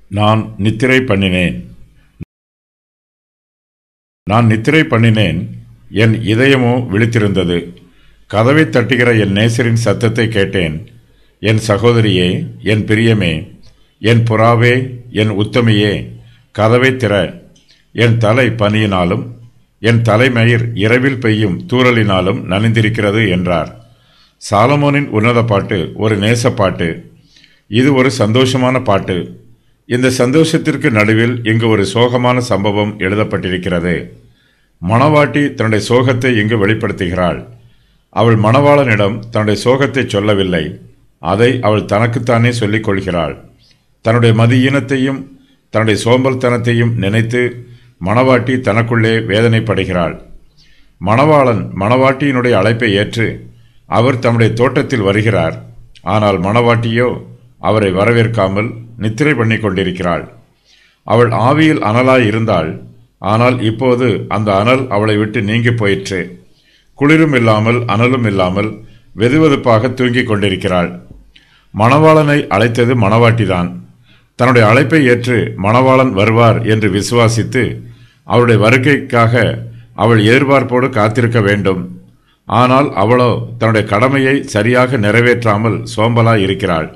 நான் நித்திரை பண்ணினேன் நான் நித்திரை பண்ணினேன் என் இதயமோ விழித்திருந்தது கதவைத் தட்டுகிற என் நேசரின் சத்தத்தை கேட்டேன் என் சகோதரியே என் பிரியமே என் புறாவே என் உத்தமியே கதவைத் திற என் தலை பனியினாலும் என் தலைமயிர் இரவில் பெய்யும் தூறலினாலும் நனைந்திருக்கிறது என்றார் சாலமோனின் உன்னத பாட்டு ஒரு நேச பாட்டு இது ஒரு சந்தோஷமான பாட்டு இந்த சந்தோஷத்திற்கு நடுவில் இங்கு ஒரு சோகமான சம்பவம் எழுதப்பட்டிருக்கிறது மணவாட்டி தன்னுடைய சோகத்தை இங்கு வெளிப்படுத்துகிறாள் அவள் மணவாளனிடம் தன்னுடைய சோகத்தை சொல்லவில்லை அதை அவள் தனக்குத்தானே சொல்லிக் கொள்கிறாள் தன்னுடைய மதியீனத்தையும் தன்னுடைய சோம்பல்தனத்தையும் நினைத்து மணவாட்டி தனக்குள்ளே வேதனைப்படுகிறாள் மணவாளன் மணவாட்டியினுடைய அழைப்பை ஏற்று அவர் தம்முடைய தோட்டத்தில் வருகிறார் ஆனால் மணவாட்டியோ அவரை வரவேற்காமல் நித்திரை பண்ணி கொண்டிருக்கிறாள் அவள் ஆவியில் அனலாய் இருந்தாள் ஆனால் இப்போது அந்த அனல் அவளை விட்டு நீங்கி போயிற்று குளிரும் இல்லாமல் அனலும் இல்லாமல் வெதுவெதுப்பாக தூங்கிக் கொண்டிருக்கிறாள் மணவாளனை அழைத்தது மணவாட்டிதான் தன்னுடைய அழைப்பை ஏற்று மணவாளன் வருவார் என்று விசுவாசித்து அவருடைய வருகைக்காக அவள் எதிர்பார்ப்போடு காத்திருக்க வேண்டும் ஆனால் அவளோ தன்னுடைய கடமையை சரியாக நிறைவேற்றாமல் சோம்பலாய் இருக்கிறாள்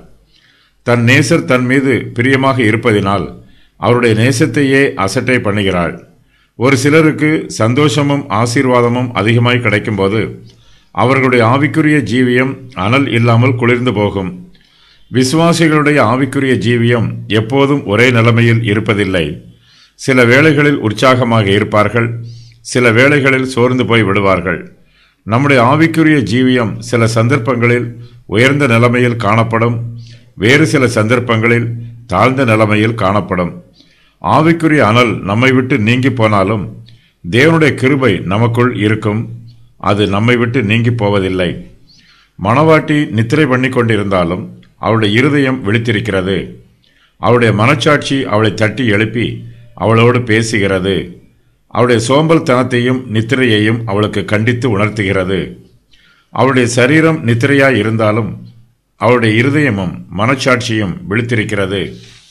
தன் நேசர் தன் மீது பிரியமாக இருப்பதினால் அவருடைய நேசத்தையே அசட்டை பண்ணுகிறாள் ஒரு சிலருக்கு சந்தோஷமும் ஆசீர்வாதமும் அதிகமாய் கிடைக்கும்போது அவர்களுடைய ஆவிக்குரிய ஜீவியம் அனல் இல்லாமல் குளிர்ந்து போகும் விசுவாசிகளுடைய ஆவிக்குரிய ஜீவியம் எப்போதும் ஒரே நிலைமையில் இருப்பதில்லை சில வேளைகளில் உற்சாகமாக இருப்பார்கள் சில வேளைகளில் சோர்ந்து போய் விடுவார்கள் நம்முடைய ஆவிக்குரிய ஜீவியம் சில சந்தர்ப்பங்களில் உயர்ந்த நிலைமையில் காணப்படும் வேறு சில சந்தர்ப்பங்களில் தாழ்ந்த நிலைமையில் காணப்படும் ஆவிக்குரிய அனல் நம்மை விட்டு நீங்கி போனாலும் தேவனுடைய கிருபை நமக்குள் இருக்கும் அது நம்மை விட்டு நீங்கி போவதில்லை மணவாட்டி நித்திரை பண்ணி கொண்டிருந்தாலும் அவளுடைய இருதயம் விழித்திருக்கிறது அவளுடைய மனச்சாட்சி அவளை தட்டி எழுப்பி அவளோடு பேசுகிறது அவளுடைய சோம்பல் தனத்தையும் நித்திரையையும் அவளுக்கு கண்டித்து உணர்த்துகிறது அவளுடைய சரீரம் நித்திரையாய் இருந்தாலும் அவளுடைய இருதயமும் மனச்சாட்சியும் விழித்திருக்கிறது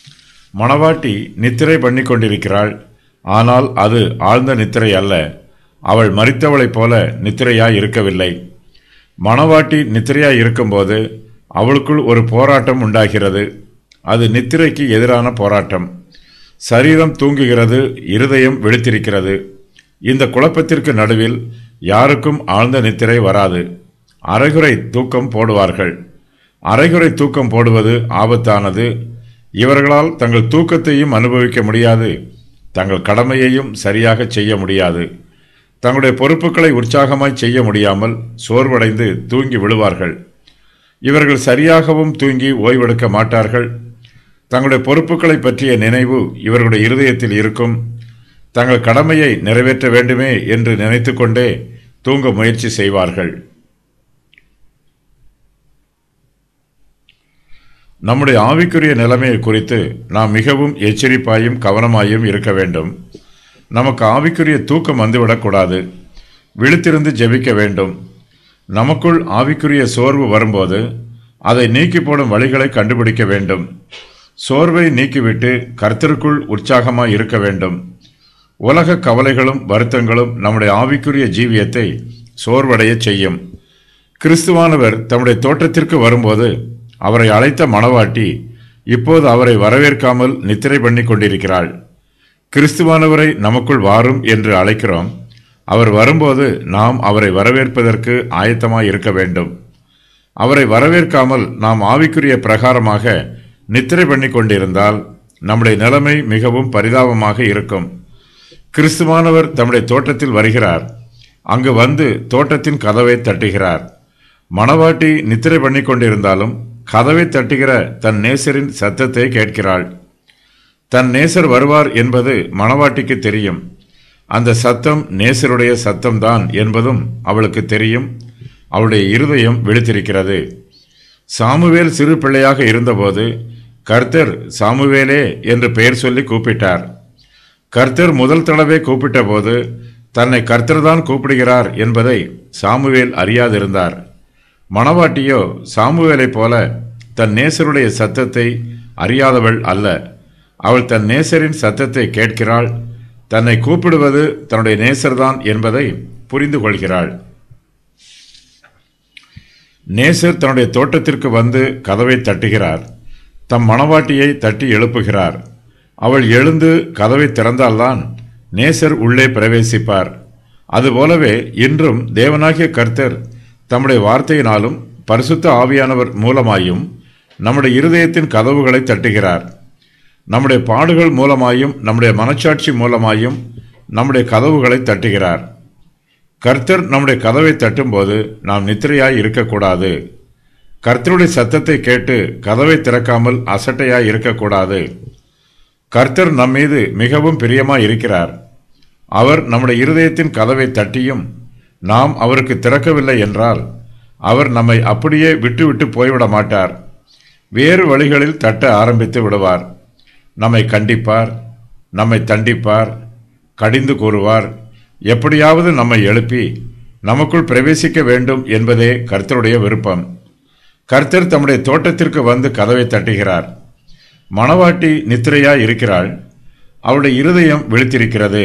மணவாட்டி நித்திரை பண்ணி கொண்டிருக்கிறாள் ஆனால் அது ஆழ்ந்த நித்திரை அல்ல அவள் மறித்தவளைப் போல நித்திரையாய் இருக்கவில்லை மணவாட்டி நித்திரையாய் இருக்கும்போது அவளுக்குள் ஒரு போராட்டம் உண்டாகிறது அது நித்திரைக்கு எதிரான போராட்டம் சரீரம் தூங்குகிறது இருதயம் விழித்திருக்கிறது இந்த குழப்பத்திற்கு நடுவில் யாருக்கும் ஆழ்ந்த நித்திரை வராது அரைகுறை தூக்கம் போடுவார்கள் அரைகுறை தூக்கம் போடுவது ஆபத்தானது இவர்களால் தங்கள் தூக்கத்தையும் அனுபவிக்க முடியாது தங்கள் கடமையையும் சரியாக செய்ய முடியாது தங்களுடைய பொறுப்புகளை உற்சாகமாய் செய்ய முடியாமல் சோர்வடைந்து தூங்கி விழுவார்கள் இவர்கள் சரியாகவும் தூங்கி ஓய்வெடுக்க மாட்டார்கள் தங்களுடைய பொறுப்புகளை பற்றிய நினைவு இவர்களுடைய இருதயத்தில் இருக்கும் தங்கள் கடமையை நிறைவேற்ற வேண்டுமே என்று நினைத்துக்கொண்டே தூங்க முயற்சி செய்வார்கள் நம்முடைய ஆவிக்குரிய நிலைமையை குறித்து நாம் மிகவும் எச்சரிப்பாயும் கவனமாயும் இருக்க வேண்டும் நமக்கு ஆவிக்குரிய தூக்கம் வந்துவிடக்கூடாது விழித்திருந்து ஜெபிக்க வேண்டும் நமக்குள் ஆவிக்குரிய சோர்வு வரும்போது அதை நீக்கி போடும் வழிகளை கண்டுபிடிக்க வேண்டும் சோர்வை நீக்கிவிட்டு கர்த்தருக்குள் உற்சாகமாய் இருக்க வேண்டும் உலக கவலைகளும் வருத்தங்களும் நம்முடைய ஆவிக்குரிய ஜீவியத்தை சோர்வடைய செய்யும் கிறிஸ்துவானவர் தம்முடைய தோற்றத்திற்கு வரும்போது அவரை அழைத்த மணவாட்டி இப்போது அவரை வரவேற்காமல் நித்திரை பண்ணி கொண்டிருக்கிறாள் கிறிஸ்துவானவரை நமக்குள் வாரும் என்று அழைக்கிறோம் அவர் வரும்போது நாம் அவரை வரவேற்பதற்கு ஆயத்தமாய் இருக்க வேண்டும் அவரை வரவேற்காமல் நாம் ஆவிக்குரிய பிரகாரமாக நித்திரை பண்ணி கொண்டிருந்தால் நம்முடைய நிலைமை மிகவும் பரிதாபமாக இருக்கும் கிறிஸ்துவானவர் தம்முடைய தோட்டத்தில் வருகிறார் அங்கு வந்து தோட்டத்தின் கதவை தட்டுகிறார் மணவாட்டி நித்திரை பண்ணி கொண்டிருந்தாலும் கதவை தட்டுகிற தன் நேசரின் சத்தத்தை கேட்கிறாள் தன் நேசர் வருவார் என்பது மணவாட்டிக்கு தெரியும் அந்த சத்தம் நேசருடைய சத்தம்தான் என்பதும் அவளுக்கு தெரியும் அவளுடைய இருதயம் விழித்திருக்கிறது சாமுவேல் சிறு பிள்ளையாக இருந்தபோது கர்த்தர் சாமுவேலே என்று பெயர் சொல்லி கூப்பிட்டார் கர்த்தர் முதல் தடவை கூப்பிட்ட போது தன்னை கர்த்தர்தான் கூப்பிடுகிறார் என்பதை சாமுவேல் அறியாதிருந்தார் மணவாட்டியோ சாமுவேலைப் போல தன் நேசருடைய சத்தத்தை அறியாதவள் அல்ல அவள் தன் நேசரின் சத்தத்தை கேட்கிறாள் தன்னை கூப்பிடுவது தன்னுடைய நேசர்தான் என்பதை புரிந்து கொள்கிறாள் நேசர் தன்னுடைய தோட்டத்திற்கு வந்து கதவை தட்டுகிறார் தம் மணவாட்டியை தட்டி எழுப்புகிறார் அவள் எழுந்து கதவை திறந்தால்தான் நேசர் உள்ளே பிரவேசிப்பார் அதுபோலவே இன்றும் தேவனாகிய கர்த்தர் தம்முடைய வார்த்தையினாலும் பரிசுத்த ஆவியானவர் மூலமாயும் நம்முடைய இருதயத்தின் கதவுகளை தட்டுகிறார் நம்முடைய பாடுகள் மூலமாயும் நம்முடைய மனச்சாட்சி மூலமாயும் நம்முடைய கதவுகளை தட்டுகிறார் கர்த்தர் நம்முடைய கதவை தட்டும்போது நாம் நித்திரையாய் இருக்கக்கூடாது கர்த்தருடைய சத்தத்தை கேட்டு கதவை திறக்காமல் அசட்டையாய் இருக்கக்கூடாது கர்த்தர் நம் மீது மிகவும் பிரியமாய் இருக்கிறார் அவர் நம்முடைய இருதயத்தின் கதவை தட்டியும் நாம் அவருக்கு திறக்கவில்லை என்றால் அவர் நம்மை அப்படியே விட்டுவிட்டு போய்விட மாட்டார் வேறு வழிகளில் தட்ட ஆரம்பித்து விடுவார் நம்மை கண்டிப்பார் நம்மை தண்டிப்பார் கடிந்து கூறுவார் எப்படியாவது நம்மை எழுப்பி நமக்குள் பிரவேசிக்க வேண்டும் என்பதே கர்த்தருடைய விருப்பம் கர்த்தர் தம்முடைய தோட்டத்திற்கு வந்து கதவை தட்டுகிறார் மணவாட்டி நித்திரையாய் இருக்கிறாள் அவளுடைய இருதயம் விழித்திருக்கிறது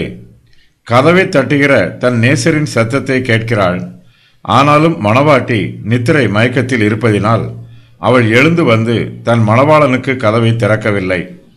கதவை தட்டுகிற தன் நேசரின் சத்தத்தை கேட்கிறாள் ஆனாலும் மணவாட்டி நித்திரை மயக்கத்தில் இருப்பதினால் அவள் எழுந்து வந்து தன் மணவாளனுக்கு கதவை திறக்கவில்லை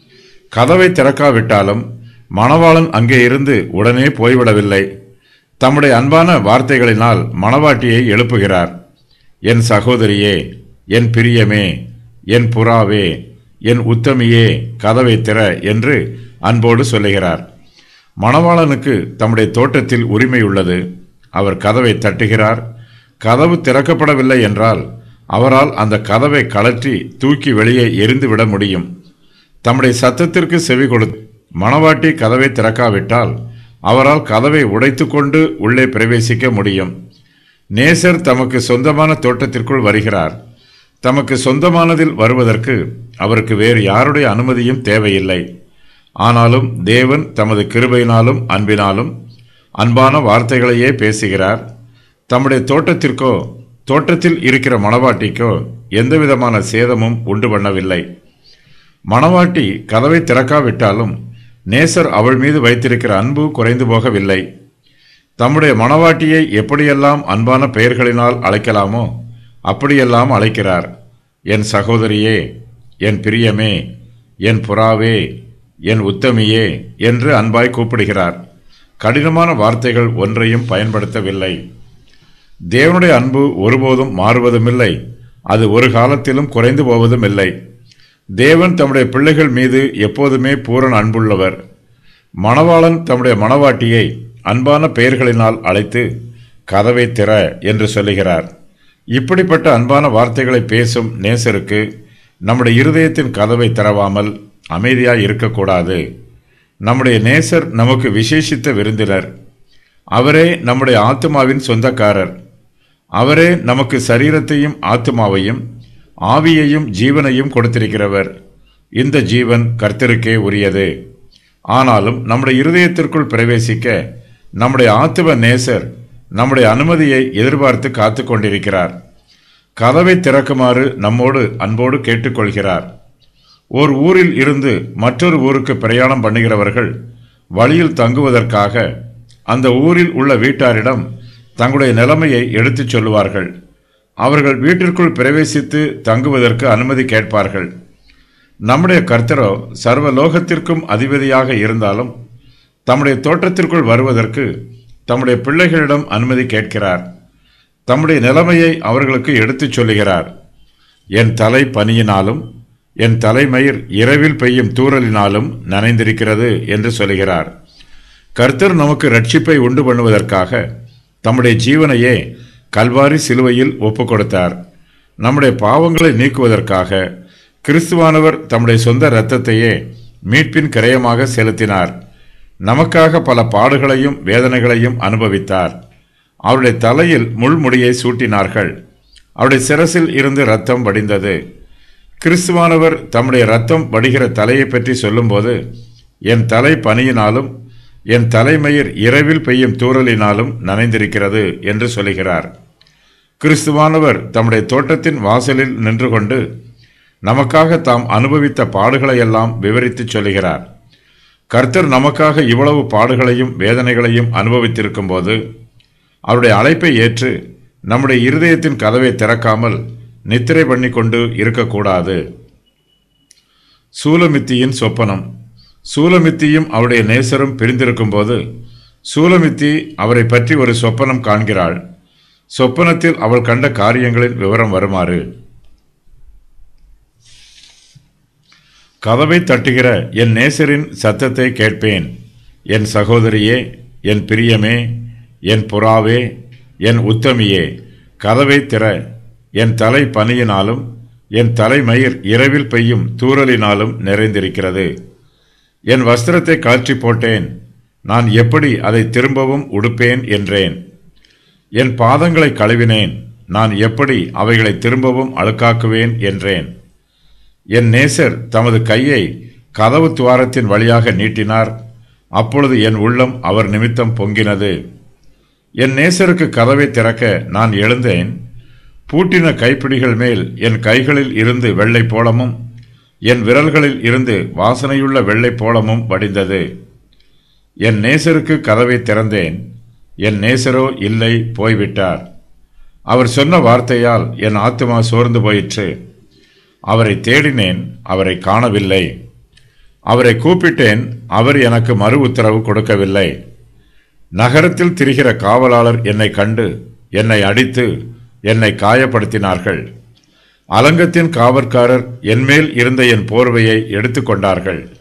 கதவை திறக்காவிட்டாலும் மணவாளன் அங்கே இருந்து உடனே போய்விடவில்லை தம்முடைய அன்பான வார்த்தைகளினால் மணவாட்டியை எழுப்புகிறார் என் சகோதரியே என் பிரியமே என் புறாவே என் உத்தமியே கதவை திற என்று அன்போடு சொல்லுகிறார் மணவாளனுக்கு தம்முடைய தோட்டத்தில் உரிமை உள்ளது அவர் கதவை தட்டுகிறார் கதவு திறக்கப்படவில்லை என்றால் அவரால் அந்த கதவை கழற்றி தூக்கி வெளியே எரிந்துவிட முடியும் தம்முடைய சத்தத்திற்கு செவி கொடு மணவாட்டி கதவை திறக்காவிட்டால் அவரால் கதவை உடைத்துக்கொண்டு உள்ளே பிரவேசிக்க முடியும் நேசர் தமக்கு சொந்தமான தோட்டத்திற்குள் வருகிறார் தமக்கு சொந்தமானதில் வருவதற்கு அவருக்கு வேறு யாருடைய அனுமதியும் தேவையில்லை ஆனாலும் தேவன் தமது கிருபையினாலும் அன்பினாலும் அன்பான வார்த்தைகளையே பேசுகிறார் தம்முடைய தோட்டத்திற்கோ தோட்டத்தில் இருக்கிற மணவாட்டிக்கோ எந்தவிதமான சேதமும் உண்டு பண்ணவில்லை மணவாட்டி கதவை திறக்காவிட்டாலும் நேசர் அவள் மீது வைத்திருக்கிற அன்பு குறைந்து போகவில்லை தம்முடைய மணவாட்டியை எப்படியெல்லாம் அன்பான பெயர்களினால் அழைக்கலாமோ அப்படியெல்லாம் அழைக்கிறார் என் சகோதரியே என் பிரியமே என் புறாவே என் உத்தமியே என்று அன்பாய் கூப்பிடுகிறார் கடினமான வார்த்தைகள் ஒன்றையும் பயன்படுத்தவில்லை தேவனுடைய அன்பு ஒருபோதும் மாறுவதுமில்லை அது ஒரு காலத்திலும் குறைந்து போவதும் இல்லை தேவன் தம்முடைய பிள்ளைகள் மீது எப்போதுமே பூரண அன்புள்ளவர் மணவாளன் தம்முடைய மணவாட்டியை அன்பான பெயர்களினால் அழைத்து கதவை திற என்று சொல்லுகிறார் இப்படிப்பட்ட அன்பான வார்த்தைகளை பேசும் நேசருக்கு நம்முடைய இருதயத்தின் கதவை திறவாமல் அமைதியாய் இருக்கக்கூடாது நம்முடைய நேசர் நமக்கு விசேஷித்த விருந்தினர் அவரே நம்முடைய ஆத்மாவின் சொந்தக்காரர் அவரே நமக்கு சரீரத்தையும் ஆத்மாவையும் ஆவியையும் ஜீவனையும் கொடுத்திருக்கிறவர் இந்த ஜீவன் கர்த்தருக்கே உரியது ஆனாலும் நம்முடைய இருதயத்திற்குள் பிரவேசிக்க நம்முடைய ஆத்துவ நேசர் நம்முடைய அனுமதியை எதிர்பார்த்து காத்து கொண்டிருக்கிறார் கதவை திறக்குமாறு நம்மோடு அன்போடு கேட்டுக்கொள்கிறார் ஓர் ஊரில் இருந்து மற்றொரு ஊருக்கு பிரயாணம் பண்ணுகிறவர்கள் வழியில் தங்குவதற்காக அந்த ஊரில் உள்ள வீட்டாரிடம் தங்களுடைய நிலைமையை எடுத்துச் சொல்லுவார்கள் அவர்கள் வீட்டிற்குள் பிரவேசித்து தங்குவதற்கு அனுமதி கேட்பார்கள் நம்முடைய கர்த்தரோ சர்வ லோகத்திற்கும் அதிபதியாக இருந்தாலும் தம்முடைய தோட்டத்திற்குள் வருவதற்கு தம்முடைய பிள்ளைகளிடம் அனுமதி கேட்கிறார் தம்முடைய நிலைமையை அவர்களுக்கு எடுத்துச் சொல்லுகிறார் என் தலை பனியினாலும் என் தலைமயிர் இரவில் பெய்யும் தூறலினாலும் நனைந்திருக்கிறது என்று சொல்லுகிறார் கர்த்தர் நமக்கு ரட்சிப்பை உண்டு பண்ணுவதற்காக தம்முடைய ஜீவனையே கல்வாரி சிலுவையில் ஒப்புக் கொடுத்தார் நம்முடைய பாவங்களை நீக்குவதற்காக கிறிஸ்துவானவர் தம்முடைய சொந்த இரத்தத்தையே மீட்பின் கிரயமாக செலுத்தினார் நமக்காக பல பாடுகளையும் வேதனைகளையும் அனுபவித்தார் அவருடைய தலையில் முள்முடியை சூட்டினார்கள் அவருடைய சிரசில் இருந்து ரத்தம் வடிந்தது கிறிஸ்துவானவர் தம்முடைய ரத்தம் வடிகிற தலையை பற்றி சொல்லும்போது என் தலை பனியினாலும் என் தலைமயிர் இரவில் பெய்யும் தூறலினாலும் நனைந்திருக்கிறது என்று சொல்லுகிறார் கிறிஸ்துவானவர் தம்முடைய தோட்டத்தின் வாசலில் நின்று கொண்டு நமக்காக தாம் அனுபவித்த பாடுகளையெல்லாம் விவரித்துச் சொல்லுகிறார் கர்த்தர் நமக்காக இவ்வளவு பாடுகளையும் வேதனைகளையும் அனுபவித்திருக்கும் போது அவருடைய அழைப்பை ஏற்று நம்முடைய இருதயத்தின் கதவை திறக்காமல் நித்திரை பண்ணி கொண்டு இருக்கக்கூடாது சூலமித்தியின் சொப்பனம் சூலமித்தியும் அவருடைய நேசரும் பிரிந்திருக்கும் போது சூலமித்தி அவரை பற்றி ஒரு சொப்பனம் காண்கிறாள் சொப்பனத்தில் அவள் கண்ட காரியங்களின் விவரம் வருமாறு கதவை தட்டுகிற என் நேசரின் சத்தத்தை கேட்பேன் என் சகோதரியே என் பிரியமே என் புறாவே என் உத்தமியே கதவை திற என் தலை பனியினாலும் என் தலைமயிர் இரவில் பெய்யும் தூறலினாலும் நிறைந்திருக்கிறது என் வஸ்திரத்தை கழற்றி போட்டேன் நான் எப்படி அதை திரும்பவும் உடுப்பேன் என்றேன் என் பாதங்களை கழுவினேன் நான் எப்படி அவைகளை திரும்பவும் அழுக்காக்குவேன் என்றேன் என் நேசர் தமது கையை கதவு துவாரத்தின் வழியாக நீட்டினார் அப்பொழுது என் உள்ளம் அவர் நிமித்தம் பொங்கினது என் நேசருக்கு கதவை திறக்க நான் எழுந்தேன் பூட்டின கைப்பிடிகள் மேல் என் கைகளில் இருந்து வெள்ளை போலமும் என் விரல்களில் இருந்து வாசனையுள்ள வெள்ளை போலமும் வடிந்தது என் நேசருக்கு கதவை திறந்தேன் என் நேசரோ இல்லை போய்விட்டார் அவர் சொன்ன வார்த்தையால் என் ஆத்துமா சோர்ந்து போயிற்று அவரை தேடினேன் அவரை காணவில்லை அவரை கூப்பிட்டேன் அவர் எனக்கு மறு உத்தரவு கொடுக்கவில்லை நகரத்தில் திரிகிற காவலாளர் என்னை கண்டு என்னை அடித்து என்னை காயப்படுத்தினார்கள் அலங்கத்தின் காவற்காரர் என்மேல் இருந்த என் போர்வையை எடுத்துக்கொண்டார்கள்